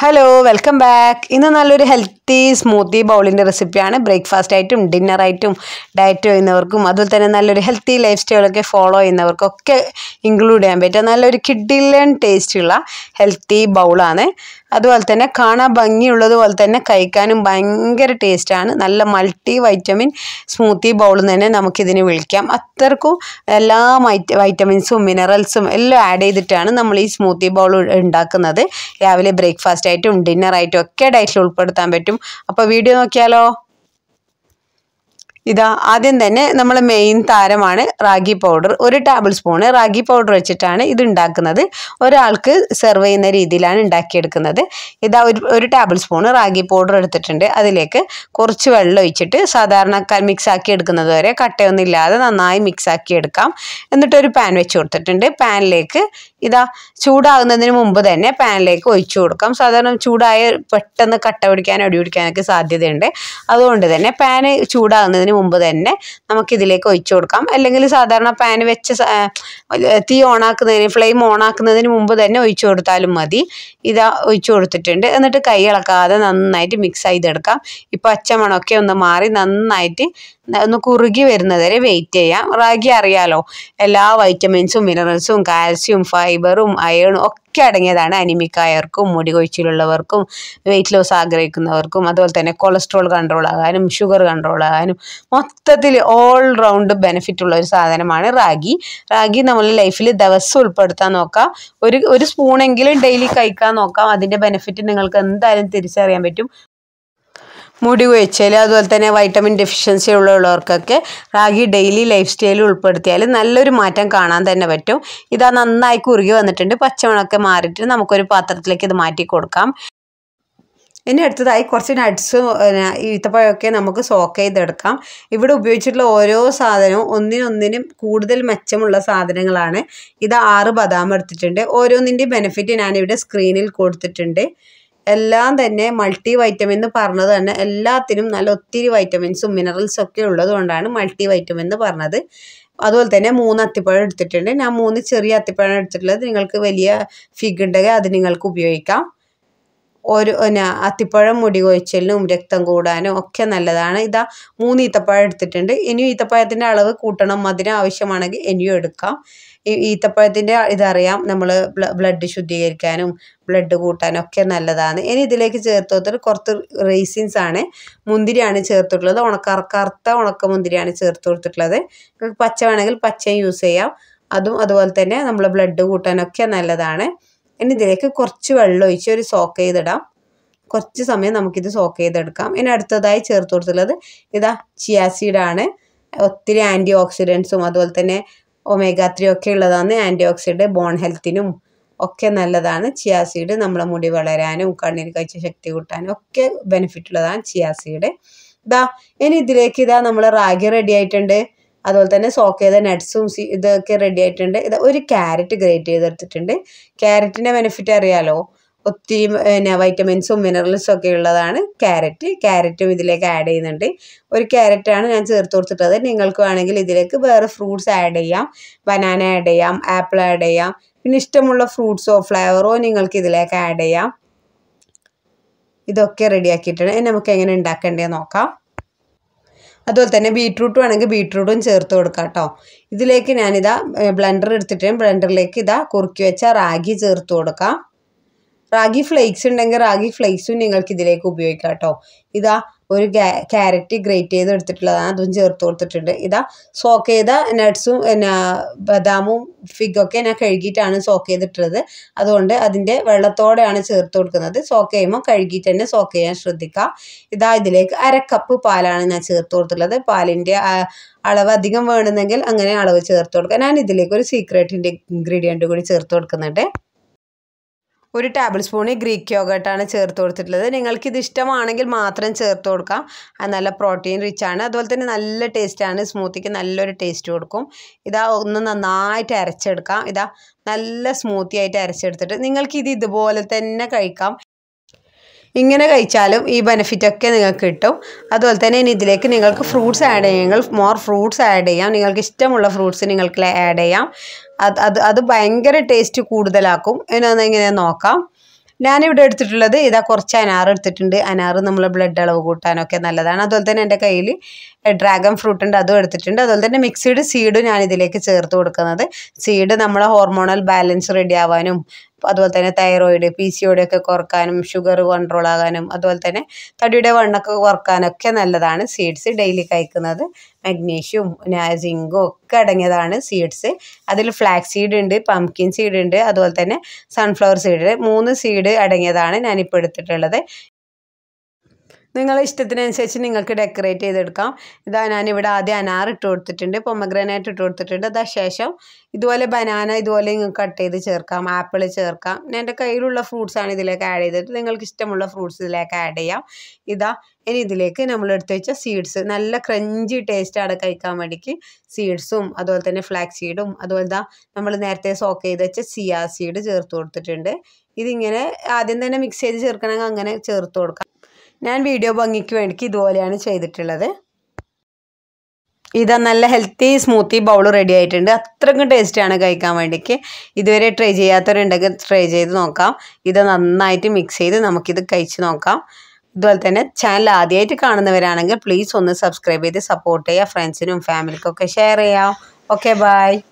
hello welcome back ഇന്ന് നല്ലൊരു healthy smoothie ബൗളിൻ്റെ റെസിപ്പിയാണ് ബ്രേക്ക്ഫാസ്റ്റ് ആയിട്ടും ഡിന്നറായിട്ടും ഡയറ്റ് ചെയ്യുന്നവർക്കും അതുപോലെ തന്നെ നല്ലൊരു ഹെൽത്തി ലൈഫ് സ്റ്റൈലൊക്കെ ഫോളോ ചെയ്യുന്നവർക്കൊക്കെ ഇൻക്ലൂഡ് ചെയ്യാൻ പറ്റുക നല്ലൊരു കിഡിലൻ ടേസ്റ്റുള്ള ഹെൽത്തി ബൗളാണ് അതുപോലെ തന്നെ കാണാൻ ഭംഗിയുള്ളത് പോലെ തന്നെ കഴിക്കാനും ഭയങ്കര ടേസ്റ്റാണ് നല്ല മൾട്ടി വൈറ്റമിൻ സ്മൂത്തി ബൗൾ തന്നെ നമുക്കിതിന് വിളിക്കാം അത്രക്കും എല്ലാ വൈറ്റ വൈറ്റമിൻസും മിനറൽസും എല്ലാം ആഡ് ചെയ്തിട്ടാണ് നമ്മൾ ഈ സ്മൂത്തി ബൗൾ ഉണ്ടാക്കുന്നത് രാവിലെ ബ്രേക്ക്ഫാസ്റ്റ് ആയിട്ടും ഡിന്നറായിട്ടും ഒക്കെ ഡയറ്റിൽ ഉൾപ്പെടുത്താൻ പറ്റും അപ്പോൾ വീഡിയോ നോക്കിയാലോ ഇതാ ആദ്യം തന്നെ നമ്മൾ മെയിൻ താരമാണ് റാഗി പൗഡർ ഒരു ടേബിൾ സ്പൂണ് റാഗി പൗഡർ വെച്ചിട്ടാണ് ഇത് ഉണ്ടാക്കുന്നത് ഒരാൾക്ക് സെർവ് ചെയ്യുന്ന രീതിയിലാണ് ഉണ്ടാക്കിയെടുക്കുന്നത് ഇതാ ഒരു ഒരു ടേബിൾ സ്പൂണ് റാഗി പൗഡർ എടുത്തിട്ടുണ്ട് അതിലേക്ക് കുറച്ച് വെള്ളം ഒഴിച്ചിട്ട് സാധാരണ മിക്സ് ആക്കി എടുക്കുന്നത് വരെ കട്ടയൊന്നും ഇല്ലാതെ നന്നായി മിക്സ് ആക്കി എടുക്കാം എന്നിട്ട് ഒരു പാൻ വെച്ച് കൊടുത്തിട്ടുണ്ട് പാനിലേക്ക് ഇതാ ചൂടാകുന്നതിന് മുമ്പ് തന്നെ പാനിലേക്ക് ഒഴിച്ചു കൊടുക്കാം സാധാരണ ചൂടായ പെട്ടെന്ന് കട്ട പിടിക്കാനോ അടി പിടിക്കാനൊക്കെ സാധ്യതയുണ്ട് അതുകൊണ്ട് തന്നെ പാന് ചൂടാകുന്നതിന് മുമ്പ് തന്നെ നമുക്കിതിലേക്ക് ഒഴിച്ചു കൊടുക്കാം അല്ലെങ്കിൽ സാധാരണ പാൻ വെച്ച് സ- ആ, തീ ഓണാക്കുന്നതിന് ഫ്ലെയിം ഓണാക്കുന്നതിന് മുമ്പ് തന്നെ ഒഴിച്ചു കൊടുത്താലും മതി ഇതാ ഒഴിച്ചു കൊടുത്തിട്ടുണ്ട് എന്നിട്ട് കൈ ഇളക്കാതെ നന്നായിട്ട് മിക്സ് ചെയ്തെടുക്കാം ഈ പച്ചമണമൊക്കെ ഒന്ന് മാറി നന്നായിട്ട് ഒന്ന് കുറുകി വരുന്നത് വരെ വെയിറ്റ് ചെയ്യാം റാഗി അറിയാലോ എല്ലാ വൈറ്റമിൻസും മിനറൽസും കാൽസ്യവും ഫൈബറും അയണും ഒക്കെ അടങ്ങിയതാണ് അനിമിക്കായർക്കും മുടി കൊഴിച്ചിലുള്ളവർക്കും വെയിറ്റ് ലോസ് ആഗ്രഹിക്കുന്നവർക്കും അതുപോലെ തന്നെ കൊളസ്ട്രോൾ കൺട്രോൾ ആകാനും ഷുഗർ കൺട്രോൾ ആകാനും മൊത്തത്തിൽ ഓൾ റൗണ്ട് ബെനിഫിറ്റ് ഉള്ള ഒരു സാധനമാണ് റാഗി റാഗി നമ്മൾ ലൈഫിൽ ദിവസം ഉൾപ്പെടുത്താൻ നോക്കാം ഒരു ഒരു സ്പൂണെങ്കിലും ഡെയിലി കഴിക്കാൻ നോക്കാം അതിൻ്റെ ബെനിഫിറ്റ് നിങ്ങൾക്ക് എന്തായാലും തിരിച്ചറിയാൻ പറ്റും മുടി കൊഴിച്ചൽ അതുപോലെ തന്നെ വൈറ്റമിൻ ഡെഫിഷ്യൻസി ഉള്ളവർക്കൊക്കെ റാഗി ഡെയിലി ലൈഫ് സ്റ്റൈലിൽ ഉൾപ്പെടുത്തിയാൽ നല്ലൊരു മാറ്റം കാണാൻ തന്നെ പറ്റും ഇതാ നന്നായി കുറുകി വന്നിട്ടുണ്ട് പച്ചമണമൊക്കെ മാറിയിട്ട് നമുക്കൊരു പാത്രത്തിലേക്ക് ഇത് മാറ്റി കൊടുക്കാം ഇനി അടുത്തതായി കുറച്ച് നട്ട്സും ഈത്തപ്പഴമൊക്കെ നമുക്ക് സോക്ക് ചെയ്തെടുക്കാം ഇവിടെ ഉപയോഗിച്ചിട്ടുള്ള ഓരോ സാധനവും ഒന്നിനൊന്നിനും കൂടുതൽ മെച്ചമുള്ള സാധനങ്ങളാണ് ഇത് ആറ് ബദാം എടുത്തിട്ടുണ്ട് ഓരോന്നിൻ്റെയും ബെനിഫിറ്റ് ഞാനിവിടെ സ്ക്രീനിൽ കൊടുത്തിട്ടുണ്ട് എല്ലാം തന്നെ മൾട്ടി വൈറ്റമിൻ എന്ന് പറഞ്ഞത് തന്നെ എല്ലാത്തിനും നല്ല ഒത്തിരി വൈറ്റമിൻസും മിനറൽസും ഒക്കെ ഉള്ളത് കൊണ്ടാണ് മൾട്ടി വൈറ്റമിൻ എന്ന് പറഞ്ഞത് അതുപോലെ തന്നെ മൂന്ന് അത്തിപ്പഴം എടുത്തിട്ടുണ്ട് ഞാൻ മൂന്ന് ചെറിയ അത്തിപ്പഴം എടുത്തിട്ടുള്ളത് നിങ്ങൾക്ക് വലിയ ഫിഗ് ഉണ്ടെങ്കിൽ അത് നിങ്ങൾക്ക് ഉപയോഗിക്കാം ഒരു പിന്നെ അത്തിപ്പഴം മുടി കൊഴിച്ചലിനും രക്തം കൂടാനും ഒക്കെ നല്ലതാണ് ഇതാ മൂന്ന് ഈത്തപ്പഴം എടുത്തിട്ടുണ്ട് ഇനിയും ഈത്തപ്പഴത്തിൻ്റെ അളവ് കൂട്ടണം മധുരം ആവശ്യമാണെങ്കിൽ ഇനിയും എടുക്കാം ഈ ഈത്തപ്പഴത്തിൻ്റെ ഇതറിയാം നമ്മൾ ബ്ലഡ് ശുദ്ധീകരിക്കാനും ബ്ലഡ് കൂട്ടാനും ഒക്കെ നല്ലതാണ് ഇനി ഇതിലേക്ക് ചേർത്ത് കൊടുത്തിട്ട് കുറച്ച് റേസിൻസ് ആണ് മുന്തിരിയാണ് ചേർത്തിട്ടുള്ളത് ഉണക്ക കറുത്ത ഉണക്ക മുന്തിരിയാണ് ചേർത്ത് കൊടുത്തിട്ടുള്ളത് നിങ്ങൾക്ക് പച്ച വേണമെങ്കിൽ പച്ചയും യൂസ് ചെയ്യാം അതും അതുപോലെ തന്നെ നമ്മൾ ബ്ലഡ് കൂട്ടാനൊക്കെ നല്ലതാണ് ഇനി ഇതിലേക്ക് കുറച്ച് വെള്ളം ഒഴിച്ച് ഒരു സോക്ക് ചെയ്തിടാം കുറച്ച് സമയം നമുക്കിത് സോക്ക് ചെയ്തെടുക്കാം ഇനി അടുത്തതായി ചേർത്ത് കൊടുത്തുള്ളത് ഇതാ ചിയാസീഡാണ് ഒത്തിരി ആൻറ്റി ഓക്സിഡൻസും അതുപോലെ തന്നെ ഒമേഗ ത്രീ ഒക്കെ ഉള്ളതാണ് ആൻറ്റി ഓക്സിഡൻറ്റ് ബോൺ ഹെൽത്തിനും ഒക്കെ നല്ലതാണ് ചിയാസീഡ് നമ്മളെ മുടി വളരാനും കണ്ണിന് കാഴ്ച ശക്തി കൂട്ടാനും ഒക്കെ ബെനിഫിറ്റ് ഉള്ളതാണ് ചിയാസീഡ് ഇതാ ഇനി ഇതിലേക്ക് ഇതാ നമ്മൾ റാഗി റെഡി ആയിട്ടുണ്ട് അതുപോലെ തന്നെ സോക്ക് ചെയ്ത നട്ട്സും ഇതൊക്കെ റെഡി ആയിട്ടുണ്ട് ഇത് ഒരു ക്യാരറ്റ് ഗ്രേറ്റ് ചെയ്തെടുത്തിട്ടുണ്ട് ക്യാരറ്റിൻ്റെ ബെനിഫിറ്റ് അറിയാലോ ഒത്തിരി പിന്നെ വൈറ്റമിൻസും മിനറൽസും ഒക്കെ ഉള്ളതാണ് ക്യാരറ്റ് ക്യാരറ്റും ഇതിലേക്ക് ആഡ് ചെയ്യുന്നുണ്ട് ഒരു ക്യാരറ്റാണ് ഞാൻ ചേർത്ത് കൊടുത്തിട്ടുള്ളത് നിങ്ങൾക്ക് വേണമെങ്കിൽ ഇതിലേക്ക് വേറെ ഫ്രൂട്ട്സ് ആഡ് ചെയ്യാം ബനാന ആഡ് ചെയ്യാം ആപ്പിൾ ആഡ് ചെയ്യാം പിന്നെ ഇഷ്ടമുള്ള ഫ്രൂട്ട്സോ ഫ്ലേവറോ നിങ്ങൾക്ക് ഇതിലേക്ക് ആഡ് ചെയ്യാം ഇതൊക്കെ റെഡിയാക്കിയിട്ടുണ്ട് ഇനി നമുക്ക് എങ്ങനെ ഉണ്ടാക്കേണ്ടത് നോക്കാം അതുപോലെ തന്നെ ബീട്രൂട്ട് വേണമെങ്കിൽ ബീട്രൂട്ടും ചേർത്ത് കൊടുക്കാം കേട്ടോ ഇതിലേക്ക് ഞാനിതാ ബ്ലെൻഡർ എടുത്തിട്ട് ബ്ലെൻഡറിലേക്ക് ഇതാ കുറുക്കി വെച്ച റാഗി ചേർത്ത് കൊടുക്കാം റാഗി ഫ്ലേക്സ് ഉണ്ടെങ്കിൽ റാഗി ഫ്ലേക്സും നിങ്ങൾക്ക് ഇതിലേക്ക് ഉപയോഗിക്കാം കേട്ടോ ഇതാ ഒരു ക്യാരറ്റ് ഗ്രേറ്റ് ചെയ്ത് എടുത്തിട്ടുള്ളതാണ് അതും ചേർത്ത് കൊടുത്തിട്ടുണ്ട് ഇതാ സോക്ക് ചെയ്ത നട്ട്സും പിന്നെ ബദാമും ഫിഗൊക്കെ ഞാൻ കഴുകിയിട്ടാണ് സോക്ക് ചെയ്തിട്ടുള്ളത് അതുകൊണ്ട് അതിൻ്റെ വെള്ളത്തോടെയാണ് ചേർത്ത് കൊടുക്കുന്നത് സോക്ക് ചെയ്യുമ്പോൾ കഴുകിയിട്ട് തന്നെ സോക്ക് ചെയ്യാൻ ശ്രദ്ധിക്കുക ഇതാ ഇതിലേക്ക് അര കപ്പ് പാലാണ് ഞാൻ ചേർത്ത് കൊടുത്തിട്ടുള്ളത് പാലിൻ്റെ അളവ് അധികം വേണമെന്നെങ്കിൽ അങ്ങനെ അളവ് ചേർത്ത് കൊടുക്കുക ഞാൻ ഇതിലേക്ക് ഒരു സീക്രട്ടിൻ്റെ ഇൻഗ്രീഡിയൻറ്റ് കൂടി ചേർത്ത് കൊടുക്കുന്നുണ്ട് ഒരു ടേബിൾ സ്പൂണ് ഗ്രീക്ക് യോഗട്ടാണ് ചേർത്ത് കൊടുത്തിട്ടുള്ളത് നിങ്ങൾക്ക് ഇത് ഇഷ്ടമാണെങ്കിൽ മാത്രം ചേർത്ത് കൊടുക്കാം അത് നല്ല പ്രോട്ടീൻ റിച്ച് ആണ് അതുപോലെ തന്നെ നല്ല ടേസ്റ്റാണ് സ്മൂത്തിക്ക് നല്ലൊരു ടേസ്റ്റ് കൊടുക്കും ഇതാ ഒന്ന് നന്നായിട്ട് അരച്ചെടുക്കാം ഇതാ നല്ല സ്മൂത്തി ആയിട്ട് അരച്ചെടുത്തിട്ട് നിങ്ങൾക്ക് ഇത് ഇതുപോലെ തന്നെ കഴിക്കാം ഇങ്ങനെ കഴിച്ചാലും ഈ ബെനിഫിറ്റ് ഒക്കെ നിങ്ങൾക്ക് കിട്ടും അതുപോലെ തന്നെ ഇനി ഇതിലേക്ക് നിങ്ങൾക്ക് ഫ്രൂട്ട്സ് ആഡ് ചെയ്യുമെങ്കിൽ മോർ ഫ്രൂട്ട്സ് ആഡ് ചെയ്യാം നിങ്ങൾക്ക് ഇഷ്ടമുള്ള ഫ്രൂട്ട്സ് നിങ്ങൾക്ക് ആഡ് ചെയ്യാം അത് അത് അത് ഭയങ്കര ടേസ്റ്റ് കൂടുതലാക്കും ഇനി ഇങ്ങനെ നോക്കാം ഞാനിവിടെ എടുത്തിട്ടുള്ളത് ഇതാ കുറച്ച് അനാർ എടുത്തിട്ടുണ്ട് അനാർ നമ്മൾ ബ്ലഡ് അളവ് കൂട്ടാനൊക്കെ നല്ലതാണ് അതുപോലെ തന്നെ എൻ്റെ കയ്യിൽ ഡ്രാഗൺ ഫ്രൂട്ട് ഉണ്ട് അതും എടുത്തിട്ടുണ്ട് അതുപോലെ തന്നെ മിക്സിഡ് സീഡ് ഞാൻ ഇതിലേക്ക് ചേർത്ത് കൊടുക്കുന്നത് സീഡ് നമ്മളെ ഹോർമോണൽ ബാലൻസ് റെഡി ആവാനും അതുപോലെ തന്നെ തൈറോയിഡ് പി സി ഒടി ഒക്കെ കുറക്കാനും ഷുഗർ കൺട്രോൾ ആകാനും അതുപോലെ തന്നെ തടിയുടെ വണ്ണൊക്കെ കുറക്കാനൊക്കെ നല്ലതാണ് സീഡ്സ് ഡെയിലി കഴിക്കുന്നത് മഗ്നീഷ്യവും സിങ്കും ഒക്കെ അടങ്ങിയതാണ് സീഡ്സ് അതിൽ ഫ്ലാക്സ് സീഡ് ഉണ്ട് പംകിൻ സീഡ് ഉണ്ട് അതുപോലെ തന്നെ സൺഫ്ലവർ സീഡ് മൂന്ന് സീഡ് അടങ്ങിയതാണ് ഞാനിപ്പോൾ എടുത്തിട്ടുള്ളത് നിങ്ങളെ ഇഷ്ടത്തിനനുസരിച്ച് നിങ്ങൾക്ക് ഡെക്കറേറ്റ് ചെയ്തെടുക്കാം ഇതാ ഞാനിവിടെ ആദ്യം അനാർ ഇട്ട് കൊടുത്തിട്ടുണ്ട് പൊമഗ്രാനൈറ്റ് ഇട്ട് കൊടുത്തിട്ടുണ്ട് അതാ ശേഷം ഇതുപോലെ ബനാന ഇതുപോലെ നിങ്ങൾക്ക് കട്ട് ചെയ്ത് ചേർക്കാം ആപ്പിൾ ചേർക്കാം ഞാൻ എൻ്റെ കയ്യിലുള്ള ഫ്രൂട്ട്സ് ആണ് ഇതിലേക്ക് ആഡ് ചെയ്തത് നിങ്ങൾക്ക് ഇഷ്ടമുള്ള ഫ്രൂട്ട്സ് ഇതിലേക്ക് ആഡ് ചെയ്യാം ഇതാ ഇനി ഇതിലേക്ക് നമ്മൾ എടുത്ത് വെച്ച സീഡ്സ് നല്ല ക്രഞ്ചി ടേസ്റ്റാണ് കഴിക്കാൻ വേണ്ടിക്ക് സീഡ്സും അതുപോലെ തന്നെ ഫ്ലാക്സ് സീഡും അതുപോലെ ദാ നമ്മൾ നേരത്തെ സോക്ക് ചെയ്ത് വെച്ച സിയാ സീഡ് ചേർത്ത് കൊടുത്തിട്ടുണ്ട് ഇതിങ്ങനെ ആദ്യം തന്നെ മിക്സ് ചെയ്ത് ചേർക്കണമെങ്കിൽ അങ്ങനെ ചേർത്ത് കൊടുക്കാം ഞാൻ വീഡിയോ ഭംഗിക്ക് വേണ്ടിക്ക് ഇതുപോലെയാണ് ചെയ്തിട്ടുള്ളത് ഇതാ നല്ല ഹെൽത്തി സ്മൂത്തി ബൗൾ റെഡി ആയിട്ടുണ്ട് അത്രയ്ക്കും ടേസ്റ്റിയാണ് കഴിക്കാൻ വേണ്ടിക്ക് ഇതുവരെ ട്രൈ ചെയ്യാത്തവരുണ്ടെങ്കിൽ ട്രൈ ചെയ്ത് നോക്കാം ഇത് നന്നായിട്ട് മിക്സ് ചെയ്ത് നമുക്കിത് കഴിച്ച് നോക്കാം ഇതുപോലെ തന്നെ ചാനൽ ആദ്യമായിട്ട് കാണുന്നവരാണെങ്കിൽ പ്ലീസ് ഒന്ന് സബ്സ്ക്രൈബ് ചെയ്ത് സപ്പോർട്ട് ചെയ്യുക ഫ്രണ്ട്സിനും ഫാമിലിക്കൊക്കെ ഷെയർ ചെയ്യാം ഓക്കെ ബൈ